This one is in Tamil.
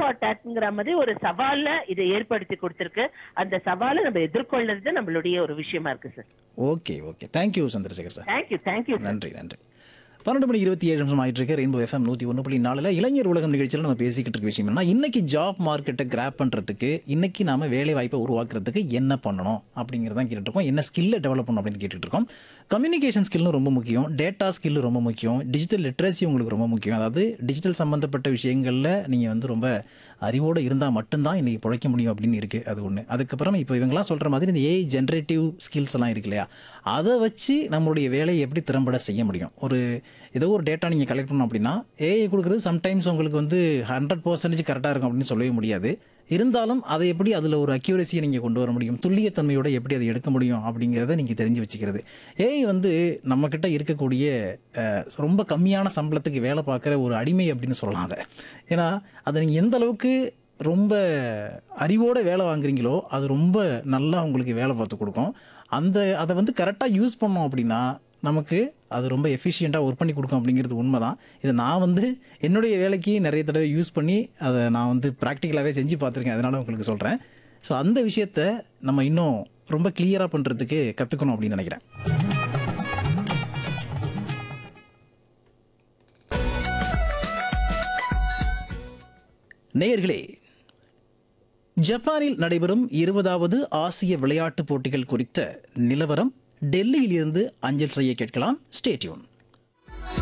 ஃபார் டாட்ங்கிற மாதிரி ஒரு சவால இதை ஏற்படுத்தி கொடுத்திருக்கு அந்த சவாலை நம்ம எதிர்கொள்றது நம்மளுடைய ஒரு விஷயமா இருக்கு sir okay okay thank you Chandrasekhar sir thank you thank you sir நன்றி நன்றி பன்னெண்டு மணி இருபத்தி ஏழு நிமிஷம் ஆயிட்டு இருக்கு ரெயின்போ எஃப்எம் நூற்றி ஒன்று புள்ளி நாலில் இளைஞர் உலகம் நிகழ்ச்சியில் நம்ம பேசிக்கிட்டு இருக்க விஷயம் என்ன இன்னைக்கு ஜாப் மார்க்கெட்டை கிராப் பண்ணுறதுக்கு இன்னைக்கு நாம வேலை வாய்ப்பை உருவாக்குறதுக்கு என்ன பண்ணணும் அப்படிங்கிறதான் கேட்டுட்டு இருக்கோம் என்ன ஸ்கில்லை டெவலப் பண்ணணும் அப்படின்னு கேட்டுட்டு இருக்கோம் கம்யூனிகேஷன் ஸ்கில்லும் ரொம்ப முக்கியம் டேட்டா ஸ்கில் ரொம்ப முக்கியம் டிஜிட்டல் லிட்ரஸி உங்களுக்கு ரொம்ப முக்கியம் அதாவது டிஜிட்டல் சம்மந்தப்பட்ட விஷயங்களில் நீங்கள் வந்து ரொம்ப அறிவோடு இருந்தால் மட்டும்தான் இன்றைக்கி பிழைக்க முடியும் அப்படின்னு இருக்குது அது ஒன்று அதுக்கப்புறம் இப்போ இவங்களாம் சொல்கிற மாதிரி இந்த ஏஐ ஜென்ரேட்டிவ் ஸ்கில்ஸ் எல்லாம் இருக்கு இல்லையா அதை வச்சு நம்மளுடைய வேலையை எப்படி திறம்பட செய்ய முடியும் ஒரு ஏதோ ஒரு டேட்டா நீங்கள் கலெக்ட் பண்ணணும் அப்படின்னா ஏஐ கொடுக்குறது சம்டைம்ஸ் உங்களுக்கு வந்து ஹண்ட்ரட் பர்சன்டேஜ் கரெக்டாக இருக்கும் அப்படின்னு சொல்லவே முடியாது இருந்தாலும் அதை எப்படி அதில் ஒரு அக்யூரஸியை நீங்கள் கொண்டு வர முடியும் துல்லியத்தன்மையோட எப்படி அதை எடுக்க முடியும் அப்படிங்கிறத நீங்கள் தெரிஞ்சு வச்சுக்கிறது ஏஐ வந்து நம்மக்கிட்ட இருக்கக்கூடிய அஹ், ரொம்ப கம்மியான சம்பளத்துக்கு வேலை பார்க்குற ஒரு அடிமை அப்படின்னு சொல்லலாம் அதை ஏன்னா அதை நீங்கள் எந்த அளவுக்கு ரொம்ப அறிவோட வேலை வாங்குறீங்களோ அது ரொம்ப நல்லா உங்களுக்கு வேலை பார்த்து கொடுக்கும் அந்த அதை வந்து கரெக்டாக யூஸ் பண்ணோம் அப்படின்னா நமக்கு அது ரொம்ப எஃபிஷியண்ட்டாக ஒர்க் பண்ணி கொடுக்கும் அப்படிங்கிறது உண்மை தான் இதை நான் வந்து என்னுடைய வேலைக்கு நிறைய தடவை யூஸ் பண்ணி அதை நான் வந்து ப்ராக்டிக்கலாகவே செஞ்சு பார்த்துருக்கேன் அதனால உங்களுக்கு சொல்கிறேன் ஸோ அந்த விஷயத்த நம்ம இன்னும் ரொம்ப கிளியராக பண்ணுறதுக்கு கற்றுக்கணும் அப்படின்னு நினைக்கிறேன் நேயர்களே ஜப்பானில் நடைபெறும் இருபதாவது ஆசிய விளையாட்டுப் போட்டிகள் குறித்த நிலவரம் டெல்லியிலிருந்து அஞ்சல் செய்ய கேட்கலாம் ஸ்டேட்யூன்